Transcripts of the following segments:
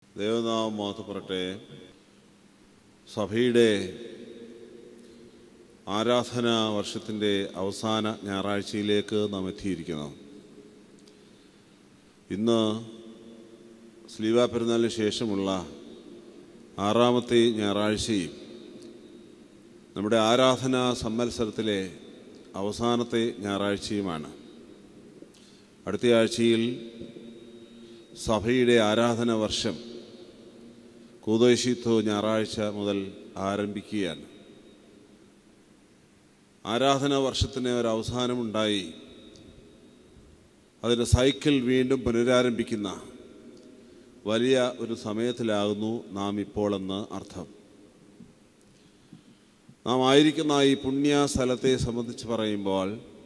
ദൈവനാമം മോഹത്തപ്പെടട്ടെ സഭയുടെ ആരാധനാ വർഷത്തിൻ്റെ അവസാന ഞായറാഴ്ചയിലേക്ക് നാം എത്തിയിരിക്കുന്നു ഇന്ന് സ്ലീവ പെരുന്നാളിന് ശേഷമുള്ള ആറാമത്തെ ഞായറാഴ്ചയും നമ്മുടെ ആരാധനാ സമ്മത്സരത്തിലെ അവസാനത്തെ ഞായറാഴ്ചയുമാണ് അടുത്ത ആഴ്ചയിൽ സഭയുടെ ആരാധന വർഷം കൂതോശിത്വ ഞായറാഴ്ച മുതൽ ആരംഭിക്കുകയാണ് ആരാധന വർഷത്തിന് ഒരു അവസാനമുണ്ടായി അതിൻ്റെ സൈക്കിൾ വീണ്ടും പുനരാരംഭിക്കുന്ന വലിയ ഒരു സമയത്തിലാകുന്നു നാം ഇപ്പോൾ എന്ന് അർത്ഥം നാം ആയിരിക്കുന്ന ഈ പുണ്യ സ്ഥലത്തെ സംബന്ധിച്ച് പറയുമ്പോൾ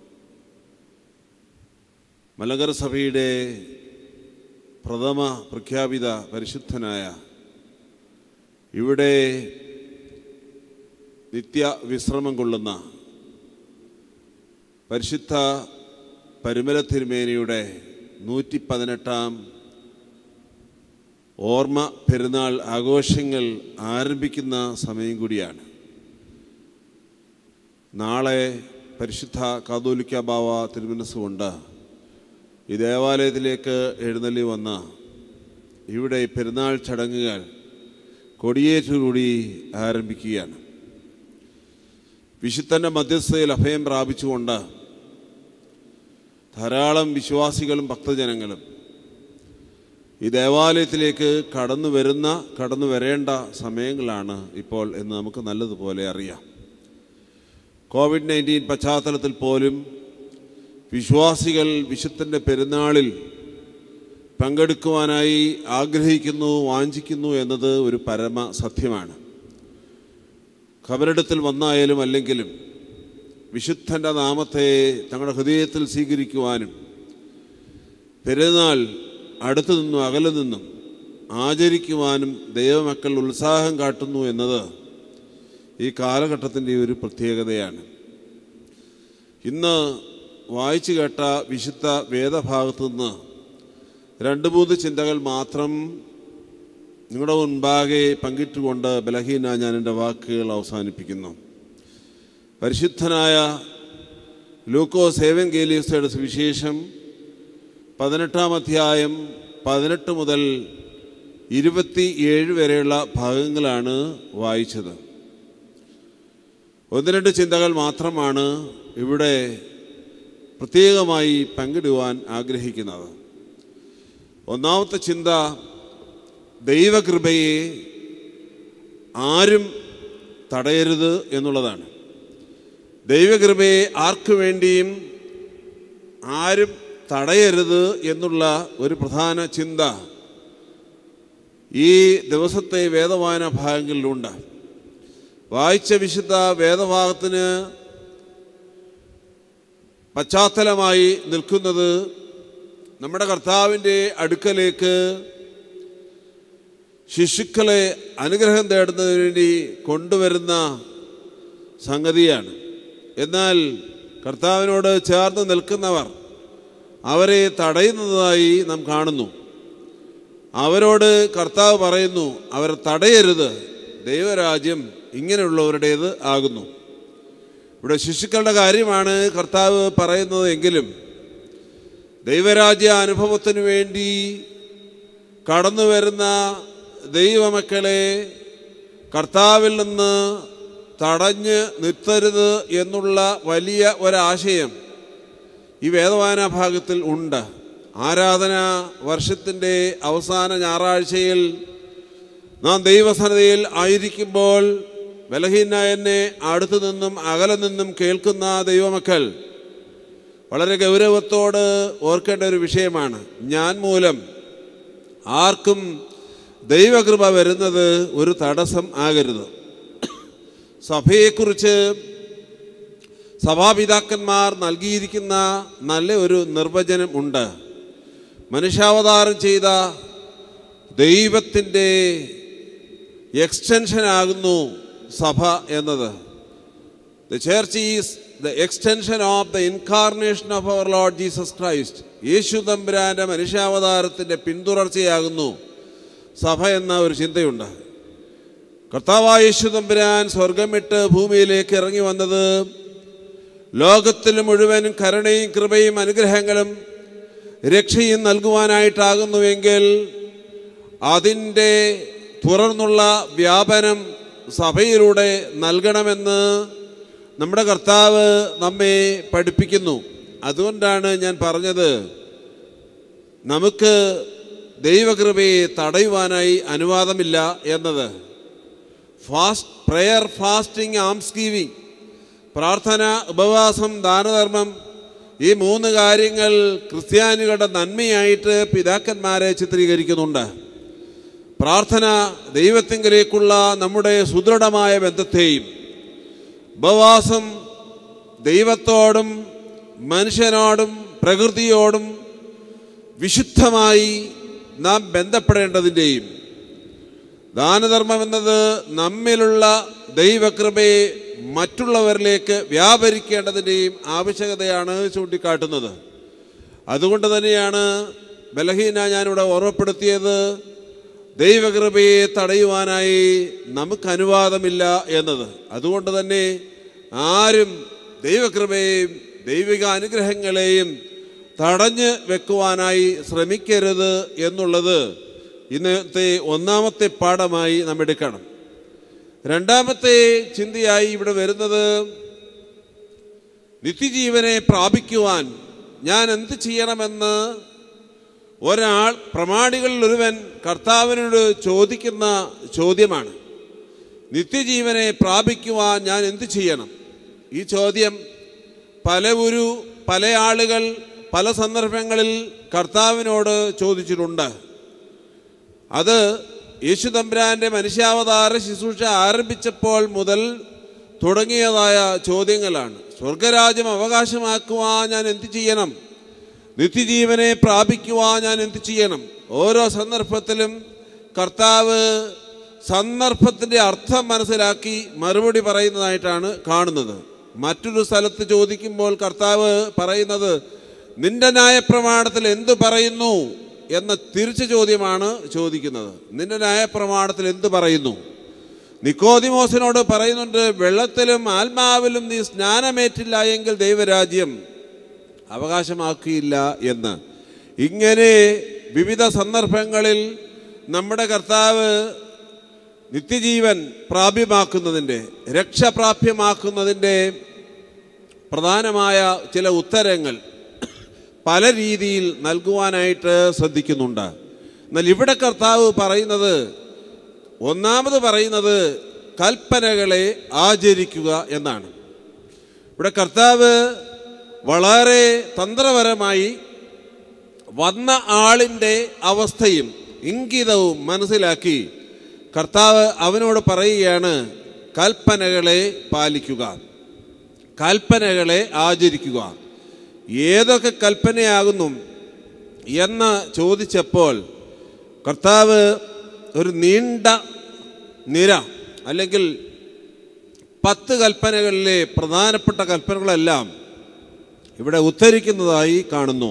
മലങ്കര സഭയുടെ പ്രഥമ പ്രഖ്യാപിത പരിശുദ്ധനായ ഇവിടെ നിത്യ വിശ്രമം കൊള്ളുന്ന പരിശുദ്ധ പരുമല തിരുമേനിയുടെ നൂറ്റി പതിനെട്ടാം ഓർമ്മ പെരുന്നാൾ ആഘോഷങ്ങൾ ആരംഭിക്കുന്ന സമയം കൂടിയാണ് നാളെ പരിശുദ്ധ കാതോലിക്ക ബാവ തിരുമനസ്സുകൊണ്ട് ഈ ദേവാലയത്തിലേക്ക് എഴുന്നള്ളി വന്ന ഇവിടെ പെരുന്നാൾ ചടങ്ങുകൾ കൊടിയേറ്റുകൂടി ആരംഭിക്കുകയാണ് വിശുദ്ധൻ്റെ മധ്യസ്ഥതയിൽ അഭയം പ്രാപിച്ചുകൊണ്ട് ധാരാളം വിശ്വാസികളും ഭക്തജനങ്ങളും ഈ ദേവാലയത്തിലേക്ക് കടന്നു വരുന്ന കടന്നു വരേണ്ട സമയങ്ങളാണ് ഇപ്പോൾ എന്ന് നമുക്ക് നല്ലതുപോലെ അറിയാം കോവിഡ് നയൻറ്റീൻ പശ്ചാത്തലത്തിൽ പോലും വിശ്വാസികൾ വിശുദ്ധൻ്റെ പെരുന്നാളിൽ പങ്കെടുക്കുവാനായി ആഗ്രഹിക്കുന്നു വാഞ്ചിക്കുന്നു എന്നത് ഒരു പരമ സത്യമാണ് ഖബറിടത്തിൽ വന്നായാലും അല്ലെങ്കിലും വിശുദ്ധൻ്റെ നാമത്തെ തങ്ങളുടെ ഹൃദയത്തിൽ സ്വീകരിക്കുവാനും പെരുന്നാൾ അടുത്തു നിന്നും അകലെ നിന്നും ആചരിക്കുവാനും ദൈവമക്കൾ ഉത്സാഹം കാട്ടുന്നു എന്നത് ഈ കാലഘട്ടത്തിൻ്റെ ഒരു പ്രത്യേകതയാണ് ഇന്ന് വായിച്ചു കേട്ട വിശുദ്ധ വേദഭാഗത്തു നിന്ന് രണ്ട് മൂന്ന് ചിന്തകൾ മാത്രം നിങ്ങളുടെ മുൻപാകെ പങ്കിട്ടുകൊണ്ട് ബലഹീന ഞാൻ എൻ്റെ വാക്കുകൾ അവസാനിപ്പിക്കുന്നു പരിശുദ്ധനായ ലൂക്കോ സേവൻ ഗേലിയസയുടെ സുവിശേഷം പതിനെട്ടാം അധ്യായം പതിനെട്ട് മുതൽ ഇരുപത്തി ഏഴ് വരെയുള്ള ഭാഗങ്ങളാണ് വായിച്ചത് ഒന്ന് രണ്ട് ചിന്തകൾ മാത്രമാണ് ഇവിടെ പ്രത്യേകമായി പങ്കിടുവാൻ ആഗ്രഹിക്കുന്നത് ഒന്നാമത്തെ ചിന്ത ദൈവകൃപയെ ആരും തടയരുത് എന്നുള്ളതാണ് ദൈവകൃപയെ ആർക്കു വേണ്ടിയും ആരും തടയരുത് എന്നുള്ള ഒരു പ്രധാന ചിന്ത ഈ ദിവസത്തെ വേദവായന ഭാഗങ്ങളിലുണ്ട് വായിച്ച വിശുദ്ധ വേദഭാഗത്തിന് പശ്ചാത്തലമായി നിൽക്കുന്നത് നമ്മുടെ കർത്താവിൻ്റെ അടുക്കലേക്ക് ശിശുക്കളെ അനുഗ്രഹം തേടുന്നതിന് വേണ്ടി കൊണ്ടുവരുന്ന സംഗതിയാണ് എന്നാൽ കർത്താവിനോട് ചേർന്ന് നിൽക്കുന്നവർ അവരെ തടയുന്നതായി നാം കാണുന്നു അവരോട് കർത്താവ് പറയുന്നു അവർ തടയരുത് ദൈവരാജ്യം ഇങ്ങനെയുള്ളവരുടേത് ആകുന്നു ഇവിടെ ശിശുക്കളുടെ കാര്യമാണ് കർത്താവ് പറയുന്നത് എങ്കിലും ദൈവരാജ്യ അനുഭവത്തിനു വേണ്ടി കടന്നു വരുന്ന ദൈവമക്കളെ കർത്താവിൽ നിന്ന് തടഞ്ഞ് നിർത്തരുത് എന്നുള്ള വലിയ ഒരാശയം ഈ വേദവായന ഭാഗത്തിൽ ഉണ്ട് ആരാധന വർഷത്തിൻ്റെ അവസാന ഞായറാഴ്ചയിൽ നാം ദൈവസന്നതയിൽ ആയിരിക്കുമ്പോൾ ബലഹീന എന്നെ അടുത്തു നിന്നും അകലെ നിന്നും കേൾക്കുന്ന ദൈവമക്കൾ വളരെ ഗൗരവത്തോട് ഓർക്കേണ്ട ഒരു വിഷയമാണ് ഞാൻ മൂലം ആർക്കും ദൈവകൃപ വരുന്നത് ഒരു തടസ്സം ആകരുത് സഭയെക്കുറിച്ച് സഭാപിതാക്കന്മാർ നൽകിയിരിക്കുന്ന നല്ല ഒരു നിർവചനം ഉണ്ട് മനുഷ്യാവതാരം ചെയ്ത ദൈവത്തിൻ്റെ എക്സ്റ്റൻഷനാകുന്നു സഭ എന്നത് the church is the extension of the incarnation of our lord Jesus Christ Yesu തമ്പുരാൻ്റെ മനുഷ്യാവതാരത്തിൻ്റെ പിന്തുടർച്ചയാകുന്നു സഭ എന്ന ഒരു ചിന്തയുണ്ട് കർത്താവായ യേശു തമ്പുരാൻ സ്വർഗം വിട്ട് ഭൂമിയിലേക്ക് ഇറങ്ങി വന്നത് ലോകത്തിൽ മുഴുവൻ കരുണയും കൃപയും അനുഗ്രഹങ്ങളും രക്ഷയും നൽകുവാനായിട്ടാകുന്നുവെങ്കിൽ അതിൻ്റെ തുടർന്നുള്ള വ്യാപനം സഭയിലൂടെ നൽകണമെന്ന് നമ്മുടെ കർത്താവ് നമ്മെ പഠിപ്പിക്കുന്നു അതുകൊണ്ടാണ് ഞാൻ പറഞ്ഞത് നമുക്ക് ദൈവകൃപയെ തടയുവാനായി അനുവാദമില്ല എന്നത് fast prayer fasting alms giving പ്രാർത്ഥന ഉപവാസം ദാനധർമ്മം ഈ മൂന്ന് കാര്യങ്ങൾ ക്രിസ്ത്യാനികളുടെ നന്മയായിട്ട് പിതാക്കന്മാരെ ചിത്രീകരിക്കുന്നുണ്ട് പ്രാർത്ഥന ദൈവത്തിങ്കിലേക്കുള്ള നമ്മുടെ സുദൃഢമായ ബന്ധത്തെയും ഉപവാസം ദൈവത്തോടും മനുഷ്യനോടും പ്രകൃതിയോടും വിശുദ്ധമായി നാം ബന്ധപ്പെടേണ്ടതിൻ്റെയും ദാനധർമ്മം എന്നത് നമ്മിലുള്ള ദൈവകൃപയെ മറ്റുള്ളവരിലേക്ക് വ്യാപരിക്കേണ്ടതിൻ്റെയും ആവശ്യകതയാണ് ചൂണ്ടിക്കാട്ടുന്നത് അതുകൊണ്ട് തന്നെയാണ് ബലഹീന ഞാനിവിടെ ഓർമ്മപ്പെടുത്തിയത് ദൈവകൃപയെ തടയുവാനായി നമുക്ക് അനുവാദമില്ല എന്നത് അതുകൊണ്ട് തന്നെ ആരും ദൈവകൃപയെയും ദൈവിക അനുഗ്രഹങ്ങളെയും തടഞ്ഞ് വെക്കുവാനായി ശ്രമിക്കരുത് എന്നുള്ളത് ഇന്നത്തെ ഒന്നാമത്തെ പാഠമായി നാം എടുക്കണം രണ്ടാമത്തെ ചിന്തയായി ഇവിടെ വരുന്നത് നിത്യജീവനെ പ്രാപിക്കുവാൻ ഞാൻ എന്ത് ചെയ്യണമെന്ന് ഒരാൾ പ്രമാണികളിൽ ഒരുവൻ കർത്താവിനോട് ചോദിക്കുന്ന ചോദ്യമാണ് നിത്യജീവനെ പ്രാപിക്കുവാൻ ഞാൻ എന്ത് ചെയ്യണം ഈ ചോദ്യം പല ഒരു പല ആളുകൾ പല സന്ദർഭങ്ങളിൽ കർത്താവിനോട് ചോദിച്ചിട്ടുണ്ട് അത് യേശു തമ്പുരാന്റെ മനുഷ്യാവതാര ശുശ്രൂഷ ആരംഭിച്ചപ്പോൾ മുതൽ തുടങ്ങിയതായ ചോദ്യങ്ങളാണ് സ്വർഗരാജ്യം അവകാശമാക്കുവാൻ ഞാൻ എന്ത് ചെയ്യണം നിത്യജീവനെ പ്രാപിക്കുവാൻ ഞാൻ എന്ത് ചെയ്യണം ഓരോ സന്ദർഭത്തിലും കർത്താവ് സന്ദർഭത്തിൻ്റെ അർത്ഥം മനസ്സിലാക്കി മറുപടി പറയുന്നതായിട്ടാണ് കാണുന്നത് മറ്റൊരു സ്ഥലത്ത് ചോദിക്കുമ്പോൾ കർത്താവ് പറയുന്നത് നിന്റെ ന്യായപ്രമാണത്തിൽ എന്തു പറയുന്നു എന്ന തിരിച്ചു ചോദ്യമാണ് ചോദിക്കുന്നത് നിന്റെ ന്യായപ്രമാണത്തിൽ എന്ത് പറയുന്നു നിക്കോദിമോസിനോട് പറയുന്നുണ്ട് വെള്ളത്തിലും ആത്മാവിലും നീ സ്നാനമേറ്റില്ല എങ്കിൽ ദൈവരാജ്യം അവകാശമാക്കിയില്ല എന്ന് ഇങ്ങനെ വിവിധ സന്ദർഭങ്ങളിൽ നമ്മുടെ കർത്താവ് നിത്യജീവൻ പ്രാപ്യമാക്കുന്നതിൻ്റെ രക്ഷപ്രാപ്യമാക്കുന്നതിൻ്റെ പ്രധാനമായ ചില ഉത്തരങ്ങൾ പല രീതിയിൽ നൽകുവാനായിട്ട് ശ്രദ്ധിക്കുന്നുണ്ട് എന്നാൽ ഇവിടെ കർത്താവ് പറയുന്നത് ഒന്നാമത് പറയുന്നത് കൽപ്പനകളെ ആചരിക്കുക എന്നാണ് ഇവിടെ കർത്താവ് വളരെ തന്ത്രപരമായി വന്ന ആളിൻ്റെ അവസ്ഥയും ഇംഗിതവും മനസ്സിലാക്കി കർത്താവ് അവനോട് പറയുകയാണ് കൽപ്പനകളെ പാലിക്കുക കൽപ്പനകളെ ആചരിക്കുക ഏതൊക്കെ കൽപ്പനയാകുന്നു എന്ന് ചോദിച്ചപ്പോൾ കർത്താവ് ഒരു നീണ്ട നിര അല്ലെങ്കിൽ പത്ത് കൽപ്പനകളിലെ പ്രധാനപ്പെട്ട കൽപ്പനകളെല്ലാം ഇവിടെ ഉദ്ധരിക്കുന്നതായി കാണുന്നു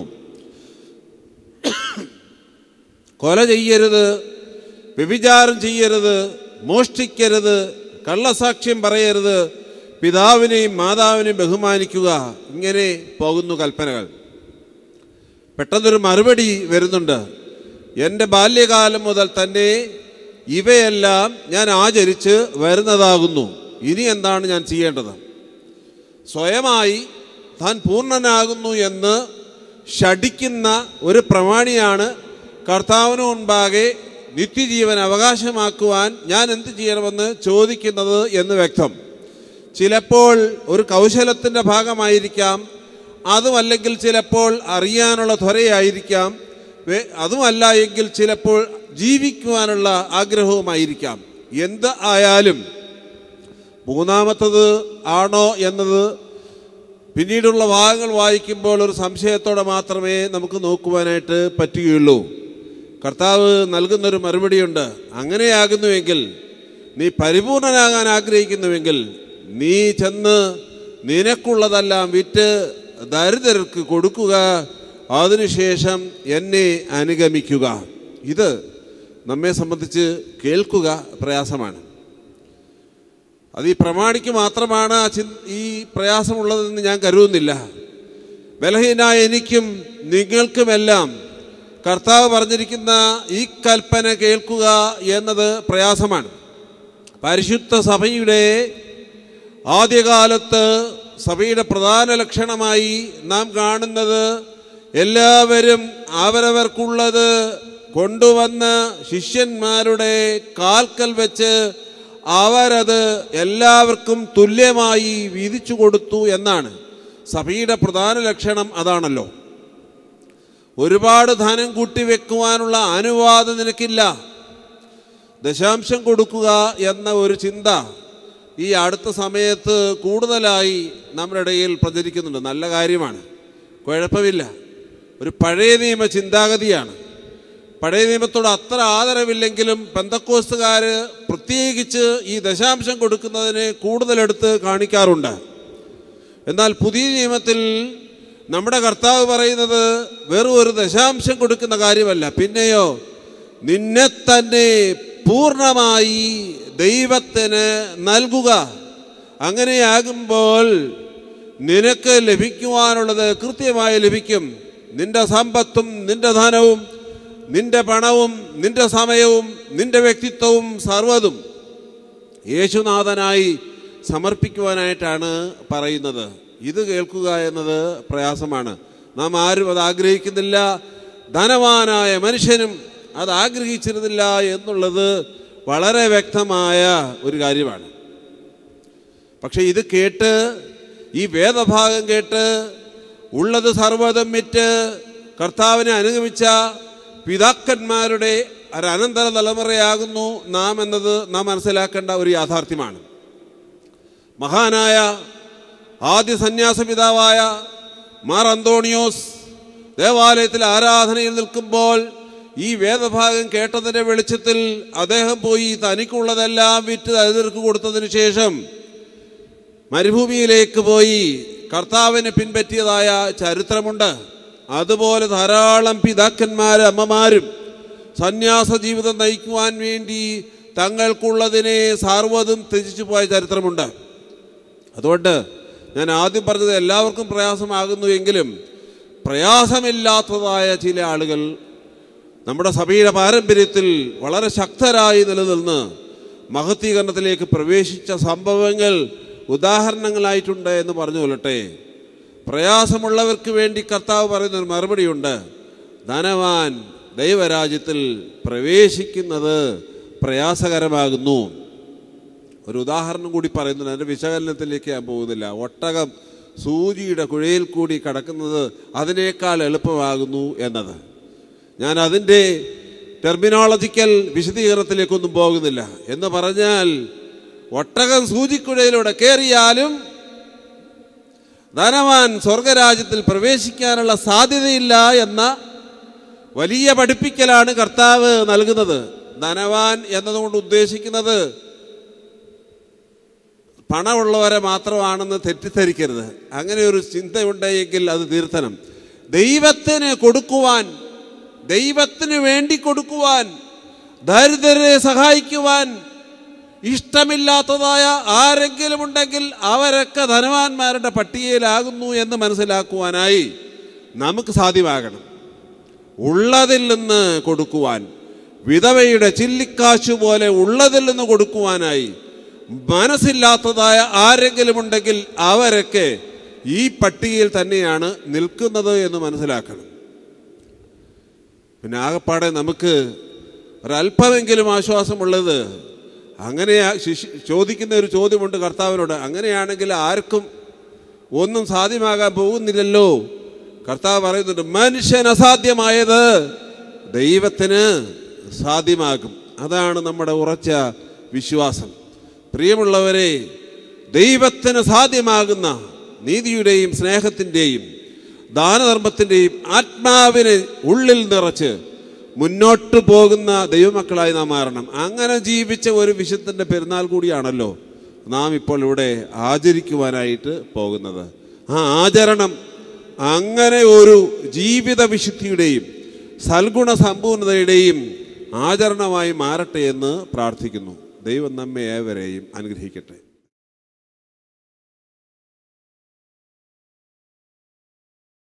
കൊല ചെയ്യരുത് വ്യഭിചാരം ചെയ്യരുത് മോഷ്ടിക്കരുത് കള്ളസാക്ഷ്യം പറയരുത് പിതാവിനെയും മാതാവിനെയും ബഹുമാനിക്കുക ഇങ്ങനെ പോകുന്നു കൽപ്പനകൾ പെട്ടെന്നൊരു മറുപടി വരുന്നുണ്ട് എൻ്റെ ബാല്യകാലം മുതൽ തന്നെ ഇവയെല്ലാം ഞാൻ ആചരിച്ച് വരുന്നതാകുന്നു ഇനി എന്താണ് ഞാൻ ചെയ്യേണ്ടത് സ്വയമായി താൻ പൂർണ്ണനാകുന്നു എന്ന് ഷടിക്കുന്ന ഒരു പ്രമാണിയാണ് കർത്താവിന് മുൻപാകെ നിത്യജീവൻ അവകാശമാക്കുവാൻ ഞാൻ എന്ത് ചെയ്യണമെന്ന് ചോദിക്കുന്നത് എന്ന് വ്യക്തം ചിലപ്പോൾ ഒരു കൗശലത്തിൻ്റെ ഭാഗമായിരിക്കാം അതുമല്ലെങ്കിൽ ചിലപ്പോൾ അറിയാനുള്ള ത്വരയായിരിക്കാം വേ- അതുമല്ല എങ്കിൽ ചിലപ്പോൾ ജീവിക്കുവാനുള്ള ആഗ്രഹവുമായിരിക്കാം എന്ത് ആയാലും മൂന്നാമത്തത് ആണോ എന്നത് പിന്നീടുള്ള ഭാഗങ്ങൾ വായിക്കുമ്പോൾ ഒരു സംശയത്തോടെ മാത്രമേ നമുക്ക് നോക്കുവാനായിട്ട് പറ്റുകയുള്ളൂ കർത്താവ് നൽകുന്നൊരു മറുപടിയുണ്ട് അങ്ങനെയാകുന്നുവെങ്കിൽ നീ പരിപൂർണനാകാൻ ആഗ്രഹിക്കുന്നുവെങ്കിൽ നീ ചെന്ന് നിനക്കുള്ളതെല്ലാം വിറ്റ് ദരിദ്രർക്ക് കൊടുക്കുക അതിനുശേഷം എന്നെ അനുഗമിക്കുക ഇത് നമ്മെ സംബന്ധിച്ച് കേൾക്കുക പ്രയാസമാണ് അത് ഈ പ്രമാണിക്ക് മാത്രമാണ് ആ ചിന് ഈ പ്രയാസമുള്ളതെന്ന് ഞാൻ കരുതുന്നില്ല ബലഹീനായ എനിക്കും നിങ്ങൾക്കുമെല്ലാം കർത്താവ് പറഞ്ഞിരിക്കുന്ന ഈ കൽപ്പന കേൾക്കുക എന്നത് പ്രയാസമാണ് പരിശുദ്ധ സഭയുടെ ആദ്യകാലത്ത് സഭയുടെ പ്രധാന ലക്ഷണമായി നാം കാണുന്നത് എല്ലാവരും അവരവർക്കുള്ളത് കൊണ്ടുവന്ന് ശിഷ്യന്മാരുടെ കാൽക്കൽ വെച്ച് അവരത് എല്ലാവർക്കും തുല്യമായി വീതിച്ചു കൊടുത്തു എന്നാണ് സഭയുടെ പ്രധാന ലക്ഷണം അതാണല്ലോ ഒരുപാട് ധനം കൂട്ടിവെക്കുവാനുള്ള അനുവാദം നിനക്കില്ല ദശാംശം കൊടുക്കുക എന്ന ഒരു ചിന്ത ഈ അടുത്ത സമയത്ത് കൂടുതലായി നമ്മുടെ ഇടയിൽ പ്രചരിക്കുന്നുണ്ട് നല്ല കാര്യമാണ് കുഴപ്പമില്ല ഒരു പഴയ നിയമ ചിന്താഗതിയാണ് പഴയ നിയമത്തോട് അത്ര ആദരവില്ലെങ്കിലും പെന്തക്കോസ്തുകാർ പ്രത്യേകിച്ച് ഈ ദശാംശം കൊടുക്കുന്നതിന് കൂടുതലെടുത്ത് കാണിക്കാറുണ്ട് എന്നാൽ പുതിയ നിയമത്തിൽ നമ്മുടെ കർത്താവ് പറയുന്നത് വെറും ഒരു ദശാംശം കൊടുക്കുന്ന കാര്യമല്ല പിന്നെയോ നിന്നെ തന്നെ പൂർണ്ണമായി ദൈവത്തിന് നൽകുക അങ്ങനെയാകുമ്പോൾ നിനക്ക് ലഭിക്കുവാനുള്ളത് കൃത്യമായി ലഭിക്കും നിന്റെ സമ്പത്തും നിന്റെ ധനവും നിന്റെ പണവും നിന്റെ സമയവും നിന്റെ വ്യക്തിത്വവും സർവ്വതും യേശുനാഥനായി സമർപ്പിക്കുവാനായിട്ടാണ് പറയുന്നത് ഇത് കേൾക്കുക എന്നത് പ്രയാസമാണ് നാം ആരും അത് ആഗ്രഹിക്കുന്നില്ല ധനവാനായ മനുഷ്യനും അത് ആഗ്രഹിച്ചിരുന്നില്ല എന്നുള്ളത് വളരെ വ്യക്തമായ ഒരു കാര്യമാണ് പക്ഷെ ഇത് കേട്ട് ഈ വേദഭാഗം കേട്ട് ഉള്ളത് സർവ്വതം വിറ്റ് കർത്താവിനെ അനുഗമിച്ച പിതാക്കന്മാരുടെ ഒരു അനന്തര തലമുറയാകുന്നു നാം എന്നത് നാം മനസ്സിലാക്കേണ്ട ഒരു യാഥാർത്ഥ്യമാണ് മഹാനായ ആദ്യ സന്യാസ പിതാവായ മാർ അന്തോണിയോസ് ദേവാലയത്തിൽ ആരാധനയിൽ നിൽക്കുമ്പോൾ ഈ വേദഭാഗം കേട്ടതിൻ്റെ വെളിച്ചത്തിൽ അദ്ദേഹം പോയി തനിക്കുള്ളതെല്ലാം വിറ്റ് ദരിദ്രർക്ക് കൊടുത്തതിന് ശേഷം മരുഭൂമിയിലേക്ക് പോയി കർത്താവിനെ പിൻപറ്റിയതായ ചരിത്രമുണ്ട് അതുപോലെ ധാരാളം പിതാക്കന്മാരും അമ്മമാരും സന്യാസ ജീവിതം നയിക്കുവാൻ വേണ്ടി തങ്ങൾക്കുള്ളതിനെ സർവ്വതും ത്യജിച്ചു പോയ ചരിത്രമുണ്ട് അതുകൊണ്ട് ഞാൻ ആദ്യം പറഞ്ഞത് എല്ലാവർക്കും പ്രയാസമാകുന്നു എങ്കിലും പ്രയാസമില്ലാത്തതായ ചില ആളുകൾ നമ്മുടെ സഭയുടെ പാരമ്പര്യത്തിൽ വളരെ ശക്തരായി നിലനിന്ന് മഹത്വീകരണത്തിലേക്ക് പ്രവേശിച്ച സംഭവങ്ങൾ ഉദാഹരണങ്ങളായിട്ടുണ്ട് എന്ന് പറഞ്ഞു കൊള്ളട്ടെ പ്രയാസമുള്ളവർക്ക് വേണ്ടി കർത്താവ് പറയുന്ന ഒരു മറുപടിയുണ്ട് ധനവാൻ ദൈവരാജ്യത്തിൽ പ്രവേശിക്കുന്നത് പ്രയാസകരമാകുന്നു ഒരു ഉദാഹരണം കൂടി പറയുന്നുണ്ട് അതിൻ്റെ വിശകലനത്തിലേക്ക് ഞാൻ പോകുന്നില്ല ഒട്ടകം സൂചിയുടെ കുഴയിൽ കൂടി കടക്കുന്നത് അതിനേക്കാൾ എളുപ്പമാകുന്നു എന്നത് ഞാൻ അതിൻ്റെ ടെർമിനോളജിക്കൽ വിശദീകരണത്തിലേക്കൊന്നും പോകുന്നില്ല എന്ന് പറഞ്ഞാൽ ഒട്ടകം സൂചിക്കുഴയിലൂടെ കയറിയാലും ധനവാൻ സ്വർഗരാജ്യത്തിൽ പ്രവേശിക്കാനുള്ള സാധ്യതയില്ല എന്ന വലിയ പഠിപ്പിക്കലാണ് കർത്താവ് നൽകുന്നത് ധനവാൻ എന്നതുകൊണ്ട് ഉദ്ദേശിക്കുന്നത് പണമുള്ളവരെ മാത്രമാണെന്ന് തെറ്റിദ്ധരിക്കരുത് അങ്ങനെ ഒരു ചിന്തയുണ്ടെങ്കിൽ അത് തീർത്തനം ദൈവത്തിന് കൊടുക്കുവാൻ ദൈവത്തിന് വേണ്ടി കൊടുക്കുവാൻ ദരിദ്രരെ സഹായിക്കുവാൻ ഇഷ്ടമില്ലാത്തതായ ആരെങ്കിലും ഉണ്ടെങ്കിൽ അവരൊക്കെ ധനവാന്മാരുടെ പട്ടികയിലാകുന്നു എന്ന് മനസ്സിലാക്കുവാനായി നമുക്ക് സാധ്യമാകണം ഉള്ളതിൽ നിന്ന് കൊടുക്കുവാൻ വിധവയുടെ ചില്ലിക്കാശു പോലെ ഉള്ളതിൽ നിന്ന് കൊടുക്കുവാനായി മനസ്സില്ലാത്തതായ ആരെങ്കിലും ഉണ്ടെങ്കിൽ അവരൊക്കെ ഈ പട്ടികയിൽ തന്നെയാണ് നിൽക്കുന്നത് എന്ന് മനസ്സിലാക്കണം പിന്നെ ആകപ്പാടെ നമുക്ക് ഒരല്പമെങ്കിലും ആശ്വാസമുള്ളത് അങ്ങനെ ശിശു ചോദിക്കുന്ന ഒരു ചോദ്യമുണ്ട് കർത്താവിനോട് അങ്ങനെയാണെങ്കിൽ ആർക്കും ഒന്നും സാധ്യമാകാൻ പോകുന്നില്ലല്ലോ കർത്താവ് പറയുന്നുണ്ട് മനുഷ്യൻ അസാധ്യമായത് ദൈവത്തിന് സാധ്യമാകും അതാണ് നമ്മുടെ ഉറച്ച വിശ്വാസം പ്രിയമുള്ളവരെ ദൈവത്തിന് സാധ്യമാകുന്ന നീതിയുടെയും സ്നേഹത്തിൻ്റെയും ദാനധർമ്മത്തിൻ്റെയും ആത്മാവിനെ ഉള്ളിൽ നിറച്ച് മുന്നോട്ട് പോകുന്ന ദൈവമക്കളായി നാം മാറണം അങ്ങനെ ജീവിച്ച ഒരു വിശുദ്ധൻ്റെ പെരുന്നാൾ കൂടിയാണല്ലോ നാം ഇപ്പോൾ ഇവിടെ ആചരിക്കുവാനായിട്ട് പോകുന്നത് ആ ആചരണം അങ്ങനെ ഒരു ജീവിത വിശുദ്ധിയുടെയും സൽഗുണ സമ്പൂർണതയുടെയും ആചരണമായി മാറട്ടെ എന്ന് പ്രാർത്ഥിക്കുന്നു ദൈവം നമ്മെ ഏവരെയും അനുഗ്രഹിക്കട്ടെ